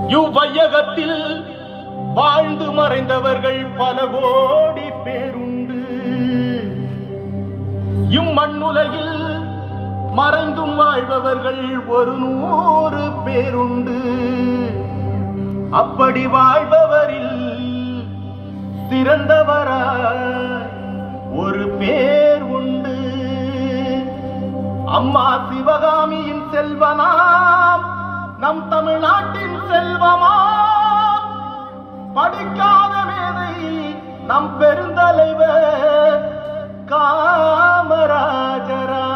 இவ்வையகத்தில் வாழ்ந்து மறைந்தவர்கள் பல கோடி பேருண்டு இம்மண்ணுலகில் மறைந்தும் வாழ்பவர்கள் ஒரு நூறு பேருண்டு அப்படி வாழ்பவரில் சிறந்தவராய் ஒரு பேர் உண்டு அம்மா சிவகாமியின் செல்வனாம் நம் தமிழ்நாட்டின் செல்வமாம் படிக்காத மேதை நம் பெருந்தலைவர் காமராஜரா